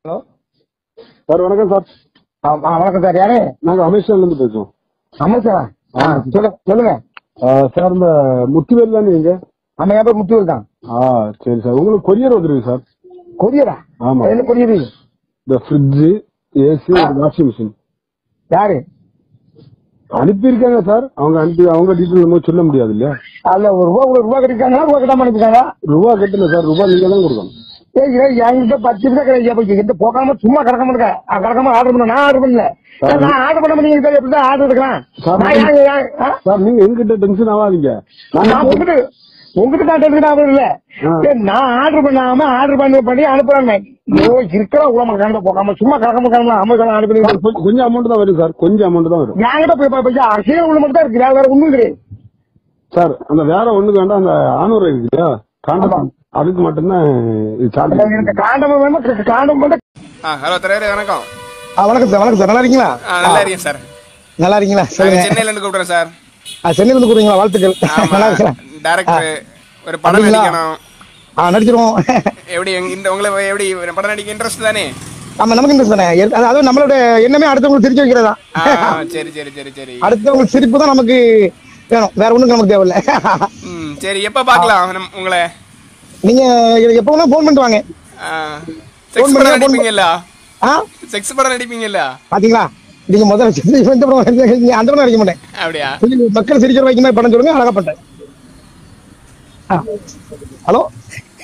Hello sir வணக்கம் sir ஆ ஆ, வணக்கம் சார் யாரு நாங்க அமேசான்ல இருந்து பேசுறோம் அமைச்சரா ஆ சொல்லுங்க சொல்லுங்க ஆ, சார் இந்த முத்துவேல் தானே எங்க நம்ம என் பேர் முத்துவல் தான் ஆ சரி சார் உங்களுக்கு கொரியர் வந்துருக்கு சார் கொரியரா ஆமா. என்ன கொரியர் இந்த ஃப்ரிட்ஜ் ஏசி வாஷிங் மிஷின் யாரு அனுப்பியிருக்காங்க சார் அவங்க அனுப்பி அவங்க டீட்டெயில் நம்ம சொல்ல முடியாது இல்லையா அதுல ஒரு ரூபா ஒரு ரூபா கட்டிருக்காங்களா ரூபா கட்டாம அனுப்பிட்டாங்க ரூபா கட்டல சார் ரூபா நீங்க தான் கொடுக்கணும் ஏய் ஏய், என்கிட்ட பத்து நிமிஷம் கிடையாது அப்ப எங்கிட்ட போகாம சும்மா கிடக்காம இருக்க ஆ, கிடக்காம ஆர்டர் பண்ண நான் ஆர்டர் பண்ணல ஏய், நான் ஆர்டர் பண்ண முடியும் எப்படி ஆர்டர் எடுக்கலாம் சார், நான் ஏன், ஏன், ஆ? சார் நீங்க எங்கிட்ட டென்ஷன் ஆகாதீங்க நான் நாங்க உங்ககிட்ட உங்ககிட்ட நான் டென்ஷன் ஆகுறது இல்ல ஆ. ஏய், நான் ஆர்டர் பண்ணாம ஆர்டர் பண்ணி பண்ணி அனுப்புறேன் ஐயோ இருக்கிற உலகம் கணக்கு போகாம சும்மா கிடக்காம கிடக்காம அமேசான் அனுப்பி சார், கொஞ்சம் கொஞ்சம் அமௌண்ட் தான் வரும் சார் கொஞ்சம் அமௌண்ட் தான் வரும் என்கிட்ட போய் போய் அரசியல் உள்ள மட்டும் தான் இருக்கு வேற வேற ஒண்ணும் கிடையாது சார் அந்த வேற ஒண்ணுக்கு வேண்டாம் அந்த ஆனூர் இருக்கு இல்லையா காண்டம் ஆமா. அதுக்கு மட்டும்தான் இது சார்ஜ் எனக்கு காண்டம் வேணும் க- காண்டம் மட்டும் ஆ ஹலோ தலைவரே வணக்கம் ஆ, வணக்கம் சார் வணக்கம் சார் நல்லா இருக்கீங்களா ஆ நல்லா இருக்கேன் சார் நல்லா இருக்கீங்களா நாங்க சொல்லுங்க சென்னையில இருந்து கூப்பிடுறேன் சார் ஆ, சென்னையில இருந்து கூறுங்களா வாழ்த்துக்கள் ஆமா நல்லா இருக்கலாம் டேரக்டர் ஒரு படம் அப்படிங்களா? நடிக்கணும் ஆ நடிச்சிருவோம் எப்படி எங்க- இந்த உங்களை எப்படி ஒரு படம் நடிக்க இன்ட்ரெஸ்ட் தானே ஆமா நமக்கு இந்த தானே எல்- அது- அதுவும் நம்மளோட எண்ணமே அடுத்தவங்களுக்கு சிரிக்க வைக்கிறதா ஆ சரி சரி சரி சரி அடுத்தவங்களுக்கு சிரிப்பு தான் நமக்கு வேணும் வேற ஒண்ணும் நமக்கு தேவையில்ல ம் சரி எப்ப பார்க்கலாம் நம்ம உங்களை நீங்க எனக்கு எப்போ வேணா ஃபோன் பண்ணிட்டு வாங்க செக்ஸ் Phone படம் பண்ணுங்க, phone நடிப்பீங்கல்ல ஆ செக்ஸ் படம் நடிப்பீங்கல்ல பாத்தீங்களா நீங்க முதல்ல வச்சு இந்த படம் நீங்க அந்த படம் நடிக்க மாட்டேன் அப்படியா கொஞ்சம் மக்கள் சிரிக்கிற வைக்க மாதிரி படம் சொல்லுங்க அழகா பண்றேன் ஹலோ